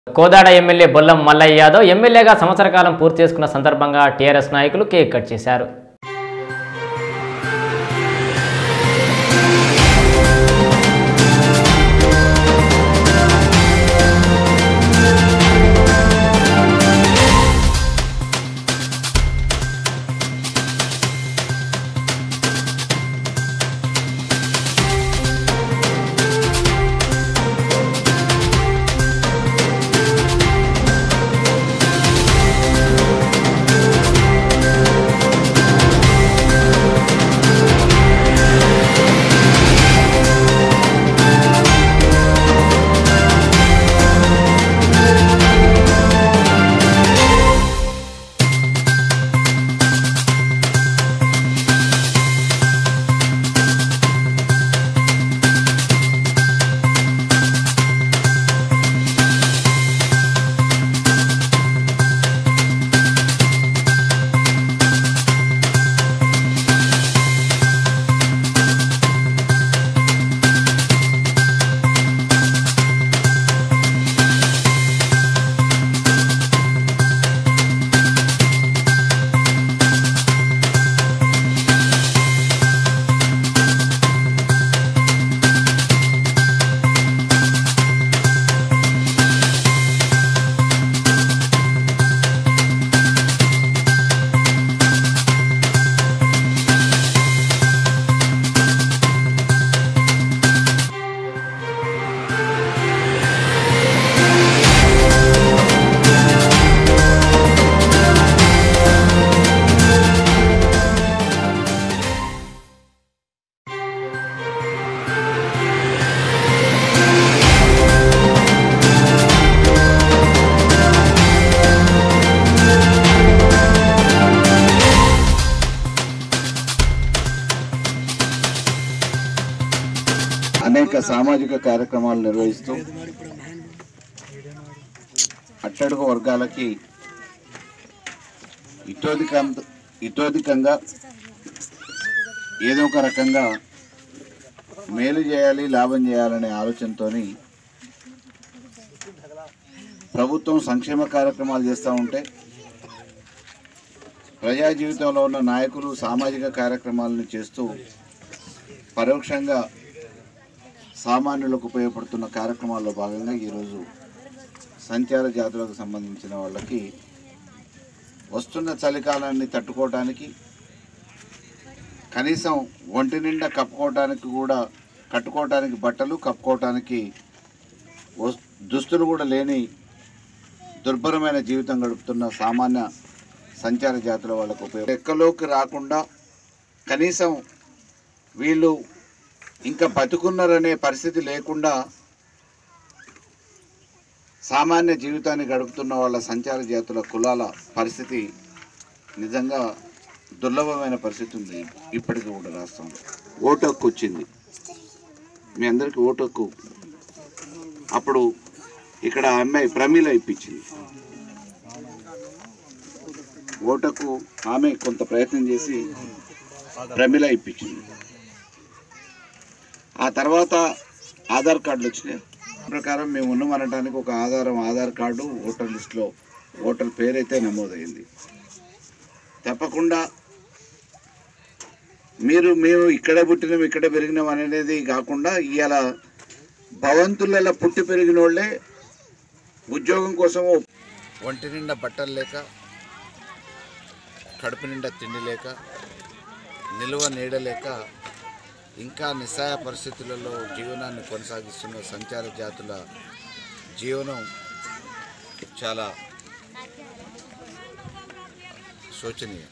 Kodad MLA Bollam Mallayya Yadav ఎమ్మెల్యేగా సంవత్సర కాలం పూర్తి చేసుకున్న సందర్భంగా టీఆర్ఎస్ నాయకులు కేక్ కట్ చేశారు అనేక సామాజిక కార్యక్రమాలు నిర్వహిస్తూ అట్టడుగు వర్గాలకి ఇతోధిక ఇతోధికంగా ఏదో ఒక రకంగా మేలు చేయాలి లాభం చేయాలనే ఆలోచనతోని ప్రభుత్వం సంక్షేమ కార్యక్రమాలు చేస్తూ ఉంటే ప్రజా జీవితంలో ఉన్న నాయకులు సామాజిక కార్యక్రమాలను చేస్తూ పరోక్షంగా సామాన్యులకు ఉపయోగపడుతున్న కార్యక్రమాల్లో భాగంగా ఈరోజు సంచార జాతులకు సంబంధించిన వాళ్ళకి వస్తున్న చలికాలాన్ని తట్టుకోవటానికి కనీసం ఒంటి నిండా కప్పుకోవటానికి కూడా కట్టుకోవటానికి బట్టలు కప్పుకోవటానికి వస్- దుస్తులు కూడా లేని దుర్భరమైన జీవితం గడుపుతున్న సామాన్య సంచార జాతుల వాళ్ళకు ఉపయోగం లెక్కలోకి రాకుండా కనీసం వీళ్ళు ఇంకా బతుకున్నారనే పరిస్థితి లేకుండా సామాన్య జీవితాన్ని గడుపుతున్న వాళ్ళ సంచార జాతుల కులాల పరిస్థితి నిజంగా దుర్లభమైన పరిస్థితి ఉంది ఇప్పటికీ కూడా రాష్ట్రంలో ఓటు హక్కు వచ్చింది మీ అందరికీ ఓటు హక్కు అప్పుడు ఇక్కడ ఆ అమ్మాయి ప్రమీల ఇప్పించింది ఓటకు ఆమె కొంత ప్రయత్నం చేసి ప్రమిల ఇప్పించింది ఆ తర్వాత ఆధార్ కార్డులు వచ్చినాయి ప్రకారం మేము ఉన్నామనడానికి ఒక ఆధారం ఆధార్ కార్డు ఓటర్ లిస్టులో ఓటర్ పేరైతే నమోదైంది తప్పకుండా మీరు మేము ఇక్కడే పుట్టినాం ఇక్కడే పెరిగినాం అనేది కాకుండా ఇవాళ భవంతులలో పుట్టి పెరిగిన వాళ్ళే ఉద్యోగం కోసం ఒంటి నిండా బట్టలు లేక కడుపు నిండా తిండి లేక నిల్వ నీడ లేక ఇంకా నిస్సాయ పరిస్థితులలో జీవనాన్ని కొనసాగిస్తున్న సంచార జాతుల జీవనం చాలా శోచనీయం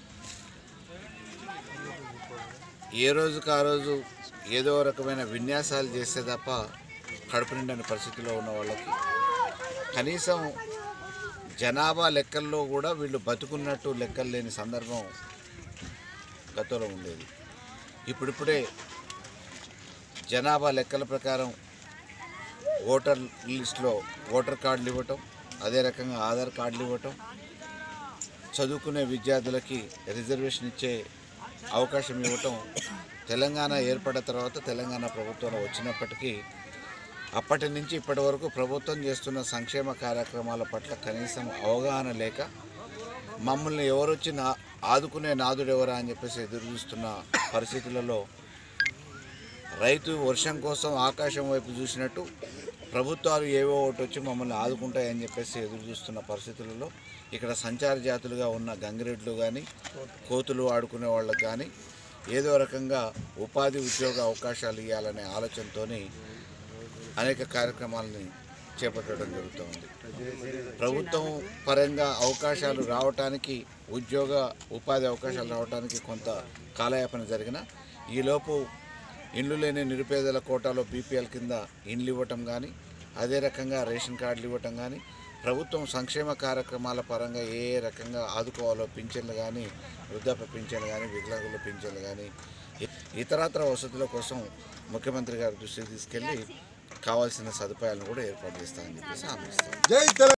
ఏ రోజుకు ఆ రోజు ఏదో రకమైన విన్యాసాలు చేస్తే తప్ప కడుపు నిండని పరిస్థితిలో ఉన్న వాళ్ళకి కనీసం జనాభా లెక్కల్లో కూడా వీళ్ళు బతుకున్నట్టు లెక్కలు లేని సందర్భం గతంలో ఉండేది ఇప్పుడిప్పుడే జనాభా లెక్కల ప్రకారం ఓటర్ లిస్టులో ఓటర్ కార్డులు ఇవ్వటం అదే రకంగా ఆధార్ కార్డులు ఇవ్వటం చదువుకునే విద్యార్థులకి రిజర్వేషన్ ఇచ్చే అవకాశం ఇవ్వటం తెలంగాణ ఏర్పడిన తర్వాత తెలంగాణ ప్రభుత్వంలో వచ్చినప్పటికీ అప్పటి నుంచి ఇప్పటి వరకు ప్రభుత్వం చేస్తున్న సంక్షేమ కార్యక్రమాల పట్ల కనీసం అవగాహన లేక మమ్మల్ని ఎవరొచ్చి నా ఆదుకునే నాదుడు ఎవరా అని చెప్పేసి ఎదురు చూస్తున్న పరిస్థితులలో రైతు వర్షం కోసం ఆకాశం వైపు చూసినట్టు ప్రభుత్వాలు ఏవో ఒకటి వచ్చి మమ్మల్ని ఆదుకుంటాయని చెప్పేసి ఎదురు చూస్తున్న పరిస్థితులలో ఇక్కడ సంచార జాతులుగా ఉన్న గంగిరెడ్లు కానీ కోతులు ఆడుకునే వాళ్ళకి కానీ ఏదో రకంగా ఉపాధి ఉద్యోగ అవకాశాలు ఇవ్వాలనే ఆలోచనతోని అనేక కార్యక్రమాలని చేపట్టడం జరుగుతూ ఉంది ప్రభుత్వం పరంగా అవకాశాలు రావటానికి ఉద్యోగ ఉపాధి అవకాశాలు రావటానికి కొంత కాలయాపన జరిగిన ఈలోపు ఇండ్లు లేని నిరుపేదల కోటాలో బీపీఎల్ కింద ఇండ్లు ఇవ్వటం కానీ అదే రకంగా రేషన్ కార్డులు ఇవ్వటం కానీ ప్రభుత్వం సంక్షేమ కార్యక్రమాల పరంగా ఏ ఏ రకంగా ఆదుకోవాలో పింఛన్లు కానీ వృద్ధాప్య పింఛన్లు కానీ వికలాంగుల పింఛన్లు కానీ ఇ- ఇతరత్ర వసతుల కోసం ముఖ్యమంత్రి గారి దృష్టికి తీసుకెళ్ళి కావాల్సిన సదుపాయాలను కూడా ఏర్పాటు చేస్తామని చెప్పేసి హామీ ఇస్తాం